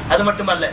அது மட்டுமல்ல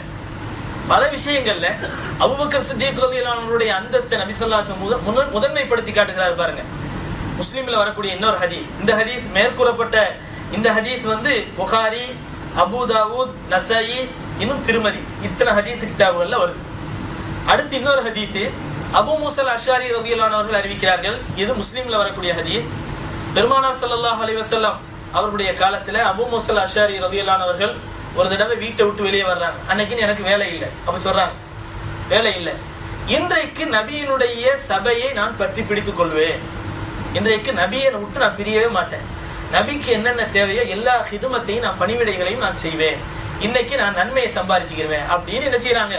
பல விஷயங்கள்ல அபூபக்கர் சித்திக் ரலியல்லாஹுடைய அந்தஸ்தை நபி ஸல்லல்லாஹு அலைஹி வஸல்லம் முதன் முதன்மைப்படுத்தி காட்டுகிறார் பாருங்க முஸ்லீம்ல வரக்கூடிய இன்னொரு ஹதீஸ் இந்த ஹதீஸ் மேற்கூறப்பட்ட இந்த ஹதீஸ் வந்து புகாரி அபூ தாவூத் நசாயி இன்னும் திருமதி இத்தனை ஹதீஸ் கிதாபுகள்ல வருது அடுத்து இன்னொரு ஹதீஸ் அபூ மூசல் அஷாரி ரலியல்லாஹு அவர்கள் அறிவிக்கிறார்கள் இது முஸ்லீம்ல வரக்கூடிய ஹதீஸ் பெருமானார் ஸல்லல்லாஹு அலைஹி வஸல்லம் அவர்களுடைய காலத்துல அபூ மூசல் அஷாரி ரலியல்லாஹு அவர்கள் ஒரு தடவை வீட்டை விட்டு வெளியே வர்றாங்க அன்னைக்குன்னு எனக்கு வேலை இல்லை அப்ப சொல்றாங்க வேலை இல்லை இன்றைக்கு நபியினுடைய சபையை நான் பற்றி பிடித்துக் கொள்வேன் இன்றைக்கு நபியை விட்டு நான் பிரியவே மாட்டேன் நபிக்கு என்னென்ன தேவையோ எல்லா ஹிதுமத்தையும் நான் பணிவிடைகளையும் நான் செய்வேன் இன்னைக்கு நான் நன்மையை சம்பாதிச்சுக்கிருவேன் அப்படின்னு என்ன செய்யறாங்க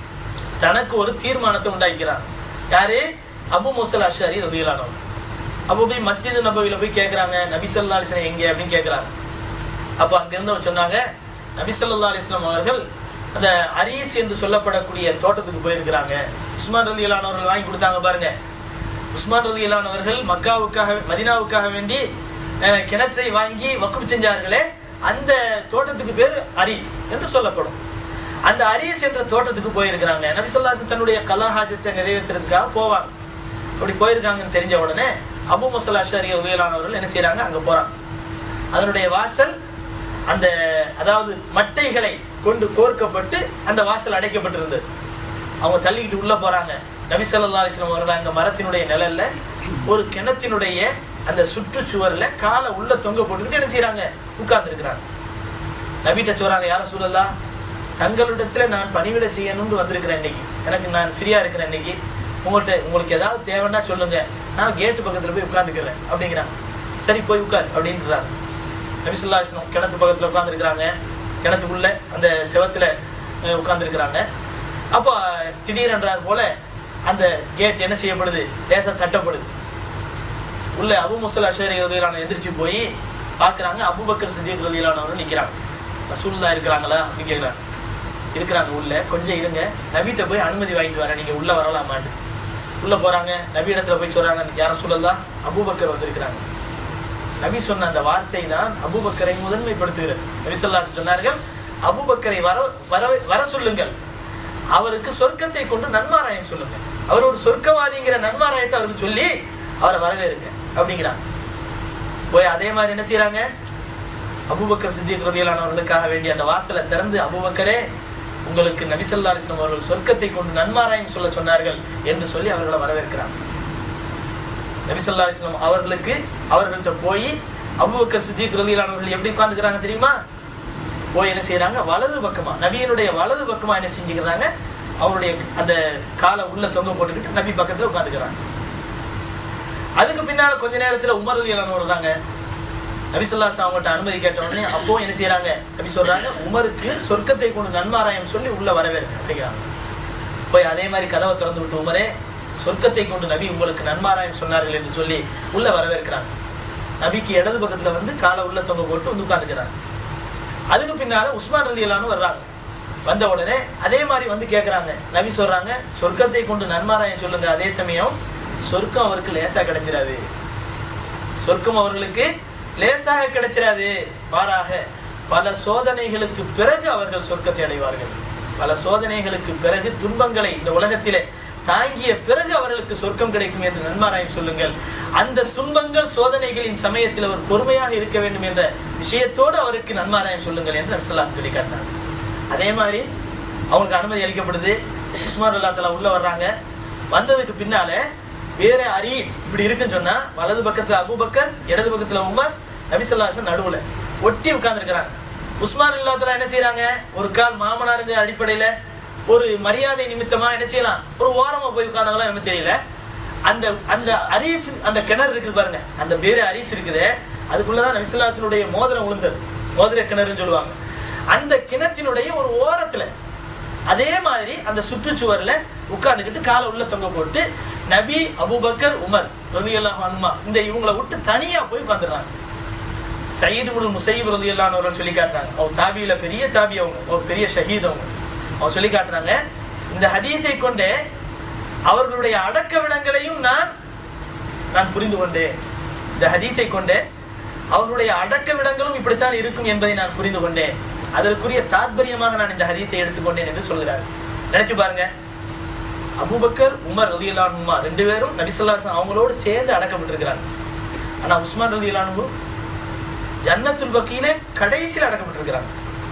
தனக்கு ஒரு தீர்மானத்தை உண்டாக்கிறார் யாரு அபு முசல் அஷாரி ரதியலானவர் அப்போ போய் மஸ்ஜித் நபவில போய் கேட்கறாங்க நபி சொல்லா அலிஸ்லாம் எங்க அப்படின்னு கேட்கறாங்க அப்போ அங்கிருந்து சொன்னாங்க நபி சொல்லா அலிஸ்லாம் அவர்கள் அந்த அரீஸ் என்று சொல்லப்படக்கூடிய தோட்டத்துக்கு போயிருக்கிறாங்க உஸ்மான் ரலி அவர்கள் வாங்கி கொடுத்தாங்க பாருங்க உஸ்மான் ரலி அவர்கள் மக்காவுக்காக மதினாவுக்காக வேண்டி அஹ், கிணற்றை வாங்கி வக்குப் செஞ்சார்களே அந்த தோட்டத்துக்கு பேர் அரீஸ் என்று சொல்லப்படும் அந்த அரீஸ் என்ற தோட்டத்துக்கு போயிருக்கிறாங்க நபி சொல்லாசன் தன்னுடைய கலாஹாஜத்தை நிறைவேற்றுறதுக்காக போவாங்க அப்படி போயிருக்காங்கன்னு தெரிஞ்ச உடனே அபு முசல் அஷாரி உயலானவர்கள் என்ன செய்றாங்க அங்க போறாங்க அதனுடைய வாசல் அந்த அதாவது மட்டைகளை கொண்டு கோர்க்கப்பட்டு அந்த வாசல் அடைக்கப்பட்டிருந்தது அவங்க தள்ளிக்கிட்டு உள்ள போறாங்க நபி ஸல்லல்லாஹு அலைஹி வஸல்லம் அவர்கள் அங்க மரத்தினுடைய நிழல்ல ஒரு கிணத்தினுடைய அந்த சுற்றுச்சுவர்ல காலை உள்ள தொங்க போட்டுக்கிட்டு என்ன செய்றாங்க உட்கார்ந்து இருக்கிறாங்க நபிட்ட சொல்றாங்க யார சூழல்லா தங்களிடத்துல நான் பணிவிடை செய்யணும்னு வந்திருக்கிறேன் இன்னைக்கு எனக்கு நான் ஃப்ரீயா இருக்கிறேன் இன்னைக்கு உங்கள்கிட்ட உங்களுக்கு ஏதாவது தேவைன்னா சொல்லுங்க நான் கேட்டு பக்கத்துல போய் உட்கார்ந்துக்கிறேன் அப்படிங்கிறாங்க சரி போய் உட்கார் அப்படின்றாங்க நபி ஸல்லல்லாஹு அலைஹி வஸல்லம் கிணத்து பக்கத்துல உட்கார்ந்துருக்கிறாங்க கிணத்துக்குள்ள அந்த செவத்துல உட்கார்ந்துருக்கிறாங்க அப்போ திடீரென்றார் போல அந்த கேட் என்ன செய்யப்படுது லேசா தட்டப்படுது உள்ள அபு முசல் அஷரி ரதியிலான எந்திரிச்சு போய் பார்க்கறாங்க அபுபக்கர் சித்திக் ரதியிலானவரும் நிக்கிறாங்க ரசூல்லா இருக்கிறாங்களா அப்படின்னு கேட்குறாங்க இருக்கிறாங்க உள்ள கொஞ்சம் இருங்க நபிட்ட போய் அனுமதி வாங்கிட்டு வரேன் நீங்க உள்ள வரலாமான்னு உள்ள போறாங்க நபி இடத்துல போய் சொல்றாங்க யார சொல்லலாம் அபூபக்கர் வந்திருக்கிறாங்க நபி சொன்ன அந்த வார்த்தை தான் அபூபக்கரை முதன்மைப்படுத்துகிறது நபி சொல்லாஹ் சொன்னார்கள் அபூபக்கரை வர வர வர சொல்லுங்கள் அவருக்கு சொர்க்கத்தை கொண்டு நன்மாராயம் சொல்லுங்க அவர் ஒரு சொர்க்கவாதிங்கிற நன்மாராயத்தை அவருக்கு சொல்லி அவரை வரவேறுங்க அப்படிங்கிறாங்க போய் அதே மாதிரி என்ன செய்றாங்க அபூபக்கர் சித்திக் ரதியலானவர்களுக்காக வேண்டிய அந்த வாசலை திறந்து அபூபக்கரே உங்களுக்கு நபிசல்லா அலிஸ்லாம் அவர்கள் சொர்க்கத்தை கொண்டு நன்மாராயம் சொல்ல சொன்னார்கள் என்று சொல்லி அவர்களை வரவேற்கிறாங்க நபிசல்லா அலிஸ்லாம் அவர்களுக்கு அவர்கள்ட்ட போய் அபூபக்கர் சித்திக் ரதியலானவர்கள் எப்படி உட்கார்ந்துக்கிறாங்க தெரியுமா போய் என்ன செய்யறாங்க வலது பக்கமா நபியினுடைய வலது பக்கமா என்ன செஞ்சுக்கிறாங்க அவருடைய அந்த காலை உள்ள தொங்க போட்டுக்கிட்டு நபி பக்கத்துல உட்காந்துக்கிறாங்க அதுக்கு பின்னால கொஞ்ச நேரத்துல உமர் ரலியல்லாஹு வருதாங்க நபி ஸல்லல்லாஹு அவங்கள்ட்ட அனுமதி கேட்ட உடனே அப்போ என்ன செய்றாங்க நபி சொல்றாங்க உமருக்கு சொர்க்கத்தை கொண்டு நன்மாராயம் சொல்லி உள்ள வரவேறு அப்படிங்கிறாங்க போய் அதே மாதிரி கதவை திறந்து விட்டு உமரே சொர்க்கத்தை கொண்டு நபி உங்களுக்கு நன்மாராயம் சொன்னார்கள் என்று சொல்லி உள்ள வரவேற்கிறாங்க நபிக்கு இடது பக்கத்துல வந்து காலை உள்ள தொங்க போட்டு வந்து உட்காந்துக்கிறாங்க அதுக்கு பின்னால உஸ்மான் ரலி வர்றாங்க வந்த உடனே அதே மாதிரி வந்து கேக்குறாங்க நபி சொல்றாங்க சொர்க்கத்தை கொண்டு நன்மாராயம் சொல்லுங்க அதே சமயம் சொர்க்கம் அவருக்கு லேசா கிடைச்சிடாது சொர்க்கம் அவர்களுக்கு லேசாக கிடைச்சிடாது மாறாக பல சோதனைகளுக்கு பிறகு அவர்கள் சொர்க்கத்தை அடைவார்கள் பல சோதனைகளுக்கு பிறகு துன்பங்களை இந்த உலகத்திலே தாங்கிய பிறகு அவர்களுக்கு சொர்க்கம் கிடைக்கும் என்று நன்மாராயம் சொல்லுங்கள் அந்த துன்பங்கள் சோதனைகளின் சமயத்தில் அவர் பொறுமையாக இருக்க வேண்டும் என்ற விஷயத்தோடு அவருக்கு நன்மாராயம் சொல்லுங்கள் என்று நபிசல்லாம் சொல்லி காட்டினார் அதே மாதிரி அவங்களுக்கு அனுமதி அளிக்கப்படுது உஸ்மான் அல்லா தலா உள்ள வர்றாங்க வந்ததுக்கு பின்னால வேற அரீஸ் இப்படி இருக்குன்னு சொன்னா வலது பக்கத்துல அபூபக்கர் இடது பக்கத்துல உமர் நபிசல்லாசன் நடுவுல ஒட்டி உட்கார்ந்துருக்கிறாங்க உஸ்மான் இல்லாத்தலா என்ன செய்யறாங்க ஒரு கால் மாமனாருங்கிற அடிப்படையில ஒரு மரியாதை நிமித்தமா என்ன செய்யலாம் ஒரு ஓரமா போய் உட்கார்ந்தாங்களா எனக்கு தெரியல அந்த அந்த அரிஸ் அந்த கிணறு இருக்குது பாருங்க அந்த வேற அரிஸ் இருக்குது அதுக்குள்ளதான் நபிசுல்லாத்தினுடைய மோதிரம் விழுந்தது மோதிர கிணறுன்னு சொல்லுவாங்க அந்த கிணத்தினுடைய ஒரு ஓரத்துல அதே மாதிரி அந்த சுற்றுச்சுவர்ல உட்கார்ந்துக்கிட்டு காலை உள்ள தொங்க போட்டு நபி அபூபக்கர் உமர் ரலியல்லாஹு அன்மா இந்த இவங்களை விட்டு தனியா போய் உட்காந்துடுறாங்க சயீது முல் முசைப் ரலியல்லாஹு அவர்கள் சொல்லி காட்டுறாங்க அவங்க தாபியில பெரிய தாபி அவங்க ஒரு பெரிய ஷஹீத் அவங்க அவங்க சொல்லி காட்டுறாங்க இந்த ஹதீஸை கொண்டே அவர்களுடைய அடக்க விடங்களையும் நான் நான் புரிந்து கொண்டேன் இந்த ஹதீஸை கொண்டே அவர்களுடைய அடக்க விடங்களும் இப்படித்தான் இருக்கும் என்பதை நான் புரிந்து கொண்டேன் அதற்குரிய தாத்பரியமாக நான் இந்த ஹதீஸை எடுத்துக்கொண்டேன் என்று சொல்கிறார் நினைச்சு பாருங்க அபூபக்கர் உமர் ரலியல்லாஹு உமா ரெண்டு பேரும் நபிசல்லாசன் அவங்களோடு சேர்ந்து அடக்கப்பட்டிருக்கிறாங்க ஆனா உஸ்மான் ரலியல்லாஹு ஜன்னத்துல் பக்கியிலே கடைசியில் அடக்கப்பட்டிருக்கிறாங்க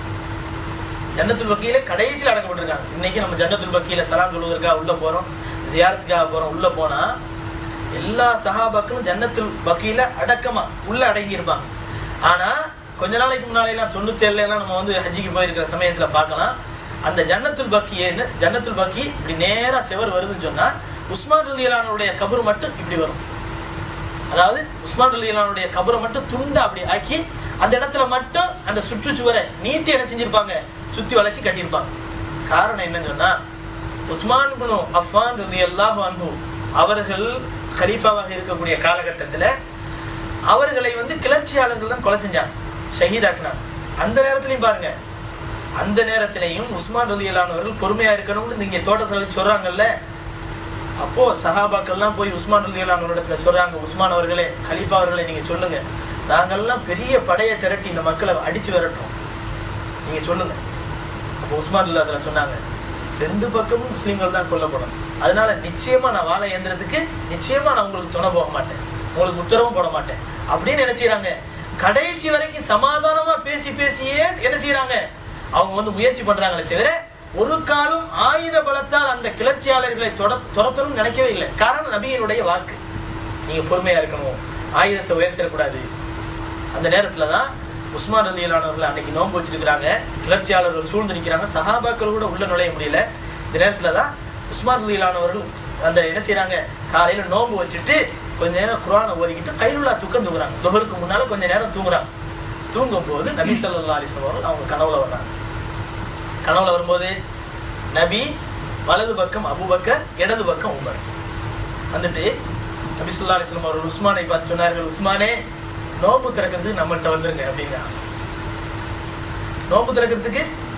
ஜன்னத்துல் பக்கியில கடைசியில் அடக்கப்பட்டிருக்காங்க இன்னைக்கு நம்ம ஜன்னத்துல் பக்கியில சலாம் சொல்வதற்காக உள்ள போறோம் ஜியாரத்துக்காக போறோம் உள்ள போனா எல்லா சஹாபாக்களும் ஜன்னத்துல் பக்கியில அடக்கமா உள்ள அடங்கி இருப்பாங்க ஆனா கொஞ்ச நாளைக்கு முன்னாலே எல்லாம் தொண்ணூத்தி ஏழுல எல்லாம் நம்ம வந்து ஹஜ்ஜிக்கு போயிருக்கிற சமயத்துல பார்க்கலாம் அந்த ஜன்னத்துல் பக்கியேன்னு ஜன்னத்துல் பக்கி இப்படி நேரா செவர் வருதுன்னு சொன்னா உஸ்மான் ரலியலானுடைய கபர் மட்டும் இப்படி வரும் அதாவது உஸ்மான் ரலியலானுடைய கபரை மட்டும் துண்டா அப்படி ஆக்கி அந்த இடத்துல மட்டும் அந்த சுற்றுச்சுவரை நீட்டி என்ன செஞ்சிருப்பாங்க சுத்தி வளைச்சு கட்டியிருப்பாங்க காரணம் என்னன்னு சொன்னா உஸ்மான் குனு அஃபான் ரலியல்லாஹு அன்ஹு அவர்கள் கலீஃபாவாக இருக்கக்கூடிய காலகட்டத்துல அவர்களை வந்து கிளர்ச்சியாளர்கள் தான் கொலை செஞ்சாங்க ஷஹீதாக்குனாங்க அந்த நேரத்திலையும் பாருங்க அந்த நேரத்திலையும் உஸ்மான் ரலியல்லானவர்கள் பொறுமையா இருக்கணும்னு நீங்க தோட்டத்துல வச்சு சொல்றாங்கல்ல அப்போ சஹாபாக்கள்லாம் போய் உஸ்மான் ரலியல்லானவரிடத்துல சொல்றாங்க உஸ்மான் அவர்களே கலீஃபா அவர்களே நீங்க சொல்லுங்க நாங்கெல்லாம் பெரிய படையை திரட்டி இந்த மக்களை அடிச்சு விரட்டுறோம் நீங்க சொல்லுங்க அப்போ உஸ்மான் ரலியல்லாஹு அதுல சொன்னாங்க ரெண்டு பக்கமும் முஸ்லீம்கள் தான் கொல்லப்படும் அதனால நிச்சயமா நான் வாழ இயந்திரத்துக்கு நிச்சயமா நான் உங்களுக்கு துணை போக மாட்டேன் உங்களுக்கு உத்தரவும் போட மாட்டேன் அப்படின்னு என்ன செய்யறாங்க கடைசி வரைக்கும் சமாதானமா பேசி பேசியே என்ன செய்யறாங்க அவங்க வந்து முயற்சி பண்றாங்களே தவிர ஒரு காலம் ஆயுத பலத்தால் அந்த கிளர்ச்சியாளர்களை தொட துரத்தணும்னு நினைக்கவே இல்லை காரணம் நபியினுடைய வாக்கு நீங்க பொறுமையா இருக்கணும் ஆயுதத்தை உயர்த்திடக்கூடாது அந்த நேரத்துல தான் உஸ்மான் ரலியலானவர்கள் அன்னைக்கு நோன்பு வச்சிருக்கிறாங்க கிளர்ச்சியாளர்கள் சூழ்ந்து நிற்கிறாங்க சஹாபாக்கள் கூட உள்ள நுழைய முடியல இந்த நேரத்துல தான் உஸ்மான் ரலியலானவர்கள் அந்த என்ன செய்றாங்க காலையில நோன்பு வச்சுட்டு கொஞ்ச நேரம் குரானை ஓதிக்கிட்டு கைலுல்லா தூக்கம் தூங்குறாங்க துஹருக்கு முன்னால கொஞ்ச நேரம் தூங்குறாங்க தூங்கும் போது நபி ஸல்லல்லாஹு அலைஹி வஸல்லம் அவர்கள் அவங்க கனவுல வர்றாங்க கனவுல வரும்போது நபி வலது பக்கம் அபூபக்கர் இடது பக்கம் உமர் வந்துட்டு நபி ஸல்லல்லாஹு அலைஹி வஸல்லம் அவர்கள் உஸ்மானை பார்த்து சொன்னார்கள் உஸ்மானே நோன்பு திறக்கிறதுக்கு நம்மள்ட்ட வந்துருங்க அப்படிங்கிறாங்க நோன்பு திறக்கிறதுக்கு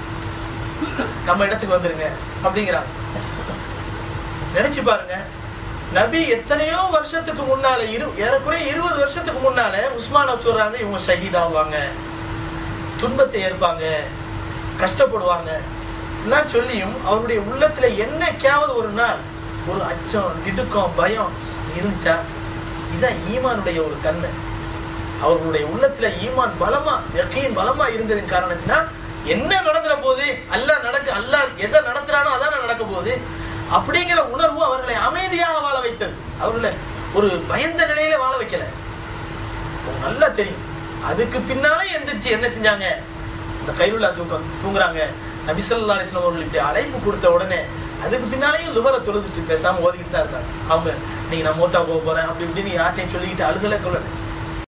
நம்ம இடத்துக்கு வந்துருங்க அப்படிங்கிறாங்க நினைச்சு பாருங்க நபி எத்தனையோ வருஷத்துக்கு முன்னால இரு ஏறக்குறைய இருபது வருஷத்துக்கு முன்னால உஸ்மான சொல்றாங்க இவங்க ஷஹீத் ஆவாங்க துன்பத்தை ஏற்பாங்க கஷ்டப்படுவாங்க எல்லாம் சொல்லியும் அவருடைய உள்ளத்துல என்னைக்காவது ஒரு நாள் ஒரு அச்சம் திடுக்கம் பயம் இருந்துச்சா இதான் ஈமானுடைய ஒரு தன்மை அவர்களுடைய உள்ளத்துல ஈமான் பலமா யக்கீன் பலமா இருந்ததின் காரணத்தினா என்ன நடந்துற போது அல்லாஹ் நடக்க அல்லாஹ் எதை நடத்துறானோ அதான நடக்க போகுது அப்படிங்கிற உணர்வு அவர்களை அமைதியாக வாழ வைத்தது அவர்களை ஒரு பயந்த நிலையில வாழ வைக்கல உங்களுக்கு நல்லா தெரியும் அதுக்கு பின்னாலே எந்திரிச்சு என்ன செஞ்சாங்க இந்த கைலுல்லா தூக்கம் தூங்குறாங்க நபிசல்லா அலிஸ்லாம் அவர்கள் இப்படி அழைப்பு கொடுத்த உடனே அதுக்கு பின்னாலேயும் லுகரை தொழுதுட்டு பேசாம ஓதிக்கிட்டு தான் இருக்காங்க அவங்க நீங்க நான் மூத்தா போக போறேன் அப்படி இப்படின்னு யார்ட்டையும் சொல்லிக்கிட்டு அழுகலை கொள்ளல